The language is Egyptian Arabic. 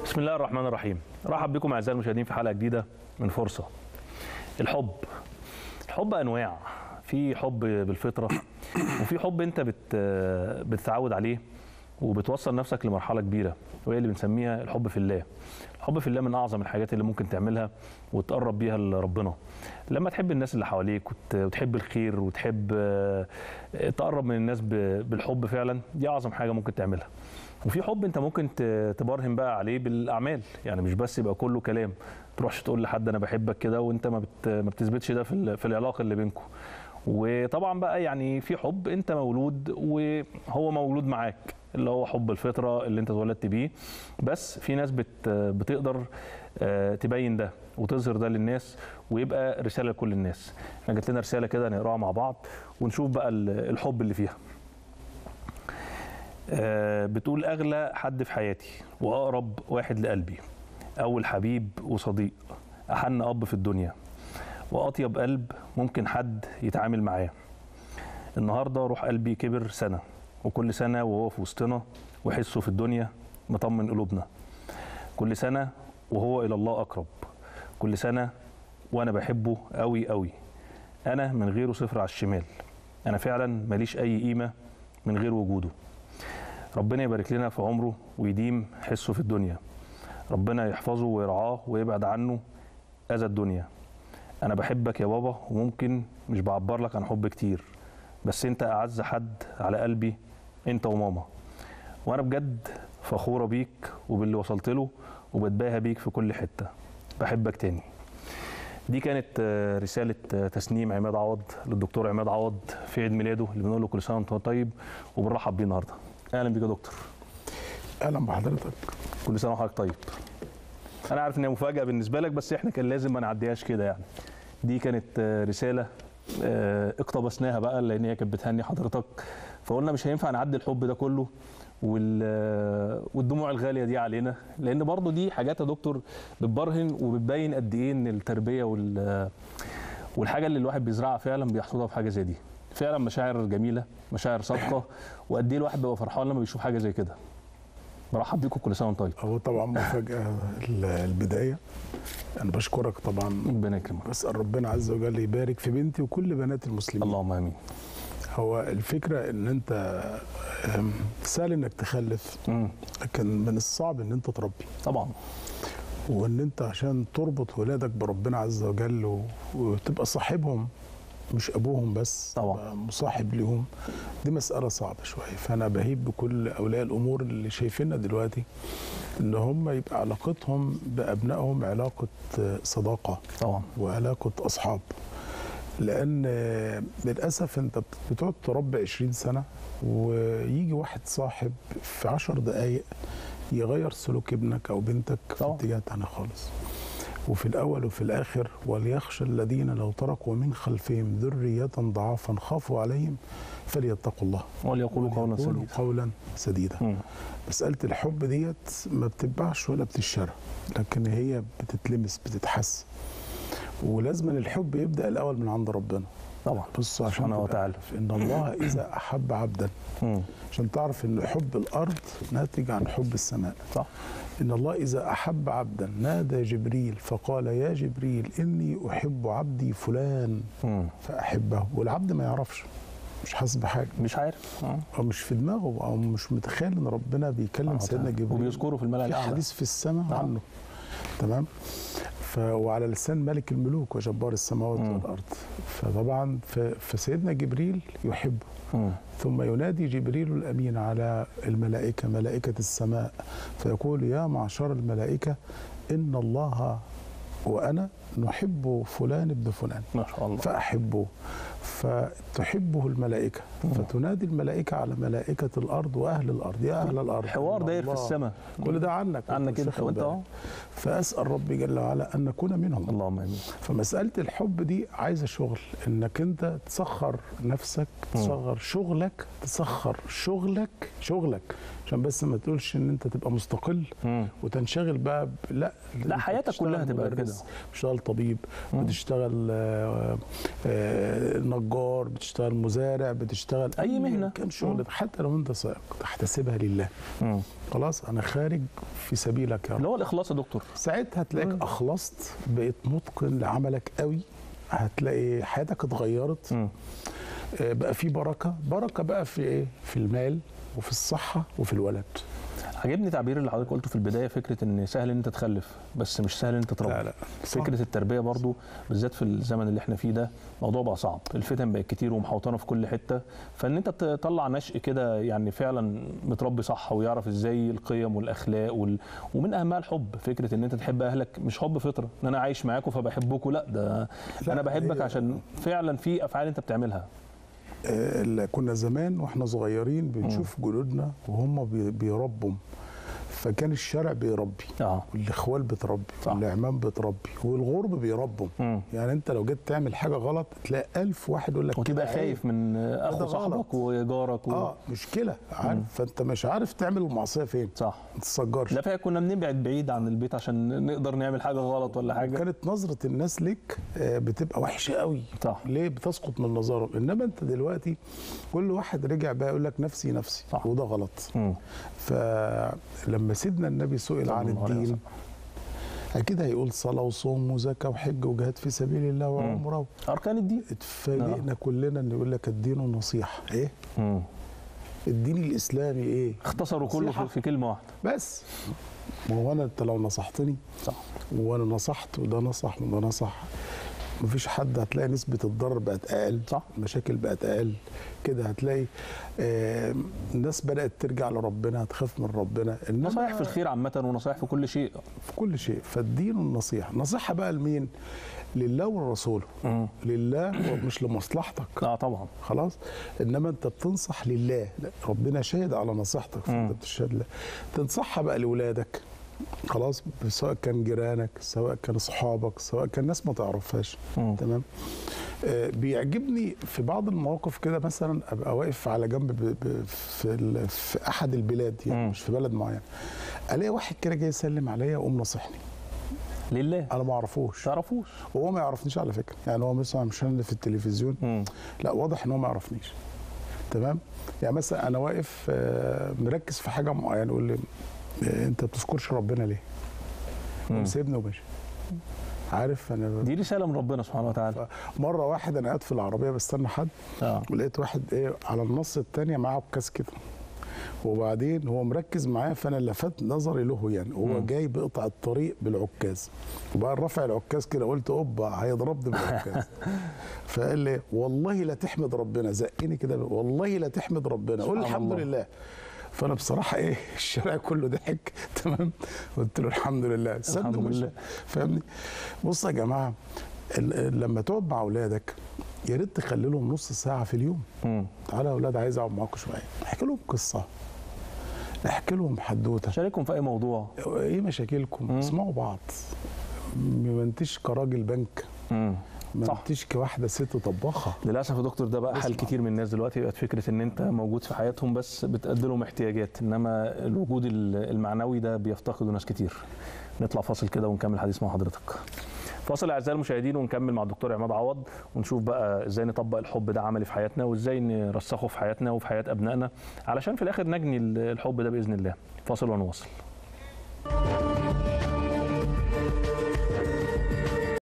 بسم الله الرحمن الرحيم رحب بكم اعزائي المشاهدين في حلقه جديده من فرصه الحب الحب انواع في حب بالفطره وفي حب انت بت بتتعود عليه وبتوصل نفسك لمرحله كبيره وهي اللي بنسميها الحب في الله الحب في الله من اعظم الحاجات اللي ممكن تعملها وتقرب بيها لربنا لما تحب الناس اللي حواليك وت- وتحب الخير وتحب آه، تقرب من الناس ب- بالحب فعلا دي اعظم حاجه ممكن تعملها وفي حب انت ممكن ت- تبرهن بقى عليه بالاعمال يعني مش بس يبقى كله كلام تروحش تقول لحد انا بحبك كده وانت ما بت ما بتثبتش ده في ال- في العلاقه اللي بينكم وطبعا بقى يعني في حب انت مولود وهو مولود معاك اللي هو حب الفطره اللي انت اتولدت بيه بس في ناس بت بتقدر آه، تبين ده وتظهر ده للناس ويبقى رساله لكل الناس احنا جات لنا رساله كده نقراها مع بعض ونشوف بقى ال- الحب اللي فيها آه، بتقول اغلى حد في حياتي واقرب واحد لقلبي اول حبيب وصديق احن اب في الدنيا واطيب قلب ممكن حد يتعامل معاه النهارده روح قلبي كبر سنه وكل سنه وهو في وسطنا وحسه في الدنيا مطمن قلوبنا كل سنه وهو الى الله اقرب كل سنه وانا بحبه قوي قوي انا من غيره صفر على الشمال انا فعلا ماليش اي قيمه من غير وجوده ربنا يبارك لنا في عمره ويديم حسه في الدنيا ربنا يحفظه ويرعاه ويبعد عنه اذى الدنيا انا بحبك يا بابا وممكن مش بعبر لك عن حب كتير بس انت اعز حد على قلبي انت وماما وانا بجد فخوره بيك وباللي وصلت له وبتباهى بيك في كل حته بحبك تاني دي كانت آه، رسالة آه، تسنيم عماد عوض للدكتور عماد عوض في عيد ميلاده اللي بنقول له كل سنة وانت طيب وبنرحب بيه النهارده. أهلا بيك يا دكتور. اهلا بحضرتك كل سنة وحضرتك طيب. أنا عارف إن هي مفاجأة بالنسبة لك بس إحنا كان لازم ما نعديهاش كده يعني. دي كانت آه، رسالة آه، اقتبسناها بقى لأن هي كانت بتهني حضرتك فقلنا مش هينفع نعدي الحب ده كله وال- آه، والدموع الغالية دي علينا لأن برضو دي حاجات يا دكتور بتبرهن وبتبين قد إيه إن التربية وال آه، والحاجه اللي الواحد بيزرعها فعلا بيحصدها في حاجه زي دي فعلا مشاعر جميله مشاعر صادقه وقد ايه الواحد بيبقى فرحان لما بيشوف حاجه زي كده برحب بيكم كل سنه وانت طيب هو طبعا مفاجاه ال- البدايه انا بشكرك طبعا ربنا يكرمك بسال ربنا عز وجل يبارك في بنتي وكل بنات المسلمين اللهم امين هو الفكره ان انت أم، سهل انك تخلف مم. لكن من الصعب ان انت تربي طبعا وان انت عشان تربط ولادك بربنا عز وجل و- وتبقى صاحبهم مش ابوهم بس طبعا. تبقى مصاحب ليهم دي مساله صعبه شويه فانا بهيب بكل اولياء الامور اللي شايفيننا دلوقتي ان هم يبقى علاقتهم بابنائهم علاقه صداقه طبعا وعلاقه اصحاب لان للاسف انت بتقعد تربي 20 سنه ويجي واحد صاحب في 10 دقائق يغير سلوك ابنك او بنتك في طبعا. اتجاه تاني خالص وفي الاول وفي الاخر وليخشى الذين لو تركوا من خلفهم ذريه ضعافا خافوا عليهم فليتقوا الله وليقولوا قولا وليقولوا سديدا قولا سديدا مم. مسألة الحب ديت ما بتتباعش ولا بتشترى لكن هي بتتلمس بتتحس ولازم الحب يبدأ الأول من عند ربنا طبعا بصوا عشان سبحانه تبقى وتعالى. عارف إن الله إذا أحب عبدا مم. عشان تعرف إن حب الأرض ناتج عن حب السماء صح إن الله إذا أحب عبدا نادى جبريل فقال يا جبريل إني أحب عبدي فلان مم. فأحبه والعبد ما يعرفش مش حاسس بحاجة مش عارف آه. أو مش في دماغه أو مش متخيل إن ربنا بيكلم آه، سيدنا تعالى. جبريل وبيذكره في الملأ في الاعلى حديث في السماء آه. عنه تمام ف وعلى لسان ملك الملوك وجبار السماوات مم. والارض فطبعا ف... فسيدنا جبريل يحبه مم. ثم ينادي جبريل الامين على الملائكه ملائكه السماء فيقول يا معشر الملائكه ان الله وانا نحب فلان ابن فلان ما شاء الله فاحبه فتحبه الملائكه فتنادي الملائكه على ملائكه الارض واهل الارض يا اهل الارض الحوار إن داير في الله- السماء كل ده عنك عنك مش انت واخد وانت بالك. اهو فاسال ربي جل وعلا ان نكون منهم اللهم امين فمساله الحب دي عايزه شغل انك انت تسخر نفسك تسخر شغلك تسخر شغلك شغلك عشان بس ما تقولش ان انت تبقى مستقل مم. وتنشغل بقى ب... لا لا، أنت حياتك بتشتغل كلها تبقى مدرس، كده. بتشتغل طبيب مم. بتشتغل آه، آه، نجار بتشتغل مزارع بتشتغل أي مهنة. كان شغل حتى لو انت سائق تحتسبها لله مم. خلاص انا خارج في سبيلك يا رب اللي هو الاخلاص يا دكتور ساعتها هتلاقيك اخلصت بقيت متقن لعملك قوي هتلاقي حياتك اتغيرت مم. آه، بقى في بركه بركه بقى في ايه في المال وفي الصحه وفي الولد عجبني تعبير اللي حضرتك قلته في البدايه فكره ان سهل ان انت تخلف بس مش سهل ان انت تربي لا لا صح. فكره التربيه برضو بالذات في الزمن اللي احنا فيه ده موضوع بقى صعب الفتن بقت كتير ومحوطنه في كل حته فان انت تطلع نشء كده يعني فعلا متربي صح ويعرف ازاي القيم والاخلاق وال... ومن اهمها الحب فكره ان انت تحب اهلك مش حب فطره ان انا عايش معاكم فبحبكم لا ده لا، انا بحبك هي- عشان فعلا في افعال انت بتعملها آه، اللي كنا زمان واحنا صغيرين بنشوف جدودنا وهم بي- بيربوا فكان الشارع بيربي اه والاخوال بتربي صح. والاعمام بتربي والغرب بيربوا مم. يعني انت لو جيت تعمل حاجه غلط تلاقي ألف واحد يقول لك وتبقى كده خايف من اخو غلط. صاحبك وجارك و... اه مشكله عارف فانت مش عارف تعمل المعصيه فين صح ما تتسجرش لا فعلا كنا بنبعد بعيد عن البيت عشان نقدر نعمل حاجه غلط ولا حاجه كانت نظره الناس ليك آه، بتبقى وحشه قوي صح ليه بتسقط من نظرهم انما انت دلوقتي كل واحد رجع بقى يقول لك نفسي نفسي صح. وده غلط مم. فلما سيدنا النبي سئل عن صلى الله عليه الدين وسلم. اكيد هيقول صلاه وصوم وزكاه وحج وجهاد في سبيل الله وعمره اركان الدين اتفاجئنا كلنا ان يقول لك الدين النصيحه ايه مم. الدين الاسلامي ايه اختصروا كله نصيحة. في, في كلمه واحده بس ما هو انا انت لو نصحتني صح وانا نصحت وده نصح وده نصح مفيش حد هتلاقي نسبة الضرر بقت أقل صح. المشاكل بقت أقل كده هتلاقي آه الناس بدأت ترجع لربنا هتخاف من ربنا إنما نصايح في الخير عامه ونصايح في كل شيء في كل شيء فالدين النصيحة نصيحة بقى لمين لله ولرسوله مم. لله ومش لمصلحتك اه طبعا خلاص انما انت بتنصح لله لا، ربنا شاهد على نصيحتك فانت مم. بتشهد له تنصحها بقى لاولادك خلاص سواء كان جيرانك سواء كان اصحابك سواء كان ناس ما تعرفهاش مم. تمام آه بيعجبني في بعض المواقف كده مثلا ابقى واقف على جنب ب- ب- في ال- في احد البلاد يعني مم. مش في بلد معين الاقي واحد كده جاي يسلم عليا وقوم ناصحني لله انا ما اعرفوش تعرفوش وهو ما يعرفنيش على فكره يعني هو مثلا مش انا اللي في التلفزيون مم. لا واضح ان هو ما يعرفنيش تمام يعني مثلا انا واقف آه، مركز في حاجه معينه يقول لي آه، انت ما بتذكرش ربنا ليه؟ مم. قوم سيبني وماشي عارف انا دي رساله من ربنا سبحانه وتعالى مره واحد انا قاعد في العربيه بستنى حد اه ولقيت واحد ايه على النص الثانيه معاه عكاز كده وبعدين هو مركز معايا فانا لفت نظري له يعني هو مم. جاي بيقطع الطريق بالعكاز وبقى رافع العكاز كده قلت اوبا هيضربني بالعكاز فقال لي والله لا تحمد ربنا زقني كده والله لا تحمد ربنا قول سبحان الحمد الله. لله فانا بصراحه ايه الشارع كله ضحك تمام قلت له الحمد لله الحمد سد ومشى. لله. فاهمني بص يا جماعه ال- لما تقعد مع اولادك يا ريت تخلي لهم نص ساعه في اليوم مم. تعالى يا اولاد عايز اقعد معاكم شويه احكي لهم قصه احكي لهم حدوته شاركهم في اي موضوع ايه مشاكلكم مم. اسمعوا بعض ما انتش كراجل بنك مم. ما صح. انتش كواحده ست طباخه للاسف يا دكتور ده بقى حال اسمع. كتير من الناس دلوقتي بقت فكره ان انت موجود في حياتهم بس بتأدي لهم احتياجات انما الوجود ال- المعنوي ده بيفتقده ناس كتير نطلع فاصل كده ونكمل الحديث مع حضرتك فاصل اعزائي المشاهدين ونكمل مع الدكتور عماد عوض ونشوف بقى ازاي نطبق الحب ده عملي في حياتنا وازاي نرسخه في حياتنا وفي حياه ابنائنا علشان في الاخر نجني الحب ده باذن الله فاصل ونواصل